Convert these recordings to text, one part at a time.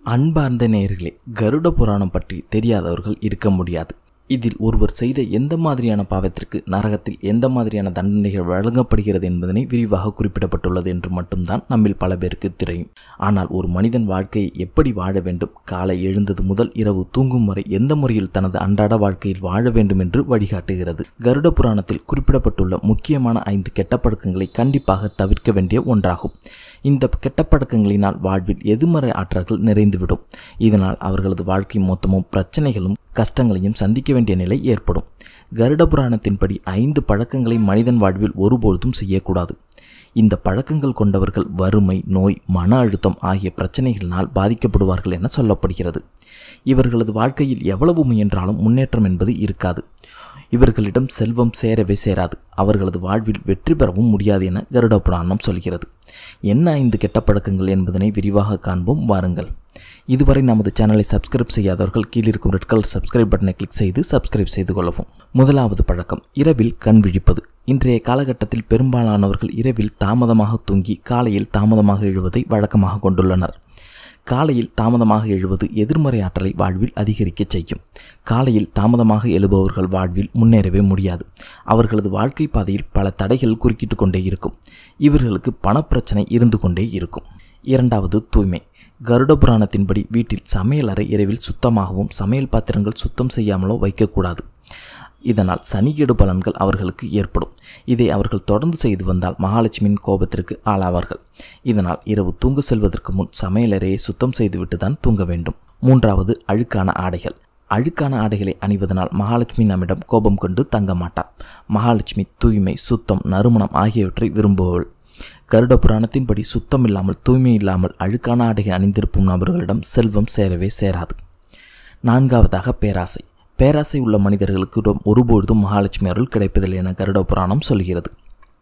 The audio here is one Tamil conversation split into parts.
அன்பார்ந்த நேயர்களே கருட புராணம் பற்றி தெரியாதவர்கள் இருக்க முடியாது இதில் ஒருவர் செய்த எந்த மாதிரியான பாவத்திற்கு நரகத்தில் எந்த மாதிரியான தண்டனைகள் வழங்கப்படுகிறது என்பதனை விரிவாக குறிப்பிடப்பட்டுள்ளது என்று மட்டும்தான் நம்மில் பல பேருக்கு தெரியும் ஆனால் ஒரு மனிதன் வாழ்க்கையை எப்படி வாழ வேண்டும் காலை எழுந்தது முதல் இரவு தூங்கும் வரை எந்த முறையில் தனது அன்றாட வாழ்க்கையில் வாழ வேண்டும் என்று வழிகாட்டுகிறது கருட புராணத்தில் குறிப்பிடப்பட்டுள்ள முக்கியமான ஐந்து கெட்ட பழக்கங்களை கண்டிப்பாக தவிர்க்க வேண்டிய ஒன்றாகும் இந்த கெட்ட பழக்கங்களினால் வாழ்வில் எதிர்மறை ஆற்றல்கள் நிறைந்துவிடும் இதனால் அவர்களது வாழ்க்கை மொத்தமும் பிரச்சனைகளும் கஷ்டங்களையும் சந்திக்க வேண்டிய நிலை ஏற்படும் கருட புராணத்தின்படி ஐந்து பழக்கங்களை மனிதன் வாழ்வில் ஒருபொழுதும் செய்யக்கூடாது இந்த பழக்கங்கள் கொண்டவர்கள் வறுமை நோய் மன அழுத்தம் ஆகிய பிரச்சனைகளினால் பாதிக்கப்படுவார்கள் என சொல்லப்படுகிறது இவர்களது வாழ்க்கையில் எவ்வளவு முயன்றாலும் முன்னேற்றம் என்பது இருக்காது இவர்களிடம் செல்வம் சேரவே சேராது அவர்களது வாழ்வில் வெற்றி பெறவும் முடியாது என கருட புராணம் சொல்கிறது என்ன ஐந்து கெட்ட பழக்கங்கள் என்பதனை விரிவாக காண்போம் வாருங்கள் இதுவரை நமது சேனலை சப்ஸ்கிரைப் செய்யாதவர்கள் கீழிருக்கும் ரெட் கலர் சப்ஸ்கிரைப் பட்டனை கிளிக் செய்து சப்ஸ்கிரைப் செய்து கொள்ளவும் முதலாவது பழக்கம் இரவில் கண் விழிப்பது இன்றைய காலகட்டத்தில் பெரும்பாலானவர்கள் இரவில் தாமதமாக தூங்கி காலையில் தாமதமாக எழுவதை வழக்கமாக கொண்டுள்ளனர் காலையில் தாமதமாக எழுவது எதிர்மறை ஆற்றலை வாழ்வில் அதிகரிக்கச் செய்யும் காலையில் தாமதமாக எழுபவர்கள் வாழ்வில் முன்னேறவே முடியாது அவர்களது வாழ்க்கை பாதையில் பல தடைகள் குறுக்கிட்டு கொண்டே இருக்கும் இவர்களுக்கு பணப்பிரச்சனை இருந்து கொண்டே இருக்கும் இரண்டாவது தூய்மை கருட புராணத்தின்படி வீட்டில் சமையலறை இரவில் சுத்தமாகவும் சமையல் பாத்திரங்கள் சுத்தம் செய்யாமலோ வைக்கக்கூடாது இதனால் சனிகேடு பலன்கள் அவர்களுக்கு ஏற்படும் இதை அவர்கள் தொடர்ந்து செய்து வந்தால் மகாலட்சுமியின் கோபத்திற்கு ஆளாவார்கள் இதனால் இரவு தூங்க செல்வதற்கு முன் சமையலறையை சுத்தம் செய்துவிட்டு தான் தூங்க வேண்டும் மூன்றாவது அழுக்கான ஆடைகள் அழுக்கான ஆடைகளை அணிவதனால் மகாலட்சுமி நம்மிடம் கோபம் கொண்டு தங்க மாட்டார் மகாலட்சுமி தூய்மை சுத்தம் நறுமணம் ஆகியவற்றை விரும்புபவள் கருட புராணத்தின்படி சுத்தம் இல்லாமல் தூய்மை இல்லாமல் அழுக்கான ஆடைகள் அணிந்திருக்கும் நபர்களிடம் செல்வம் சேரவே சேராது நான்காவதாக பேராசை பேராசை உள்ள மனிதர்களுக்கு ஒருபொழுதும் மகாலட்சுமி அருள் கிடைப்பதில்லை என கருட புராணம் சொல்கிறது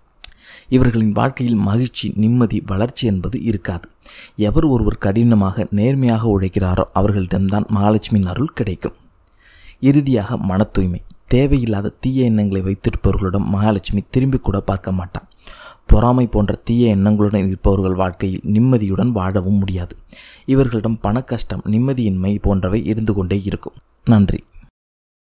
இவர்களின் வாழ்க்கையில் மகிழ்ச்சி நிம்மதி வளர்ச்சி என்பது இருக்காது எவர் ஒருவர் கடினமாக நேர்மையாக உழைக்கிறாரோ அவர்களிடம்தான் மகாலட்சுமியின் அருள் கிடைக்கும் இறுதியாக மன தூய்மை தேவையில்லாத தீய எண்ணங்களை வைத்திருப்பவர்களிடம் மகாலட்சுமி திரும்பி கூட பார்க்க மாட்டார் பொறாமை போன்ற தீய எண்ணங்களுடன் இருப்பவர்கள் வாழ்க்கையில் நிம்மதியுடன் வாழவும் முடியாது இவர்களிடம் பண கஷ்டம் நிம்மதியின்மை போன்றவை இருந்து கொண்டே இருக்கும் நன்றி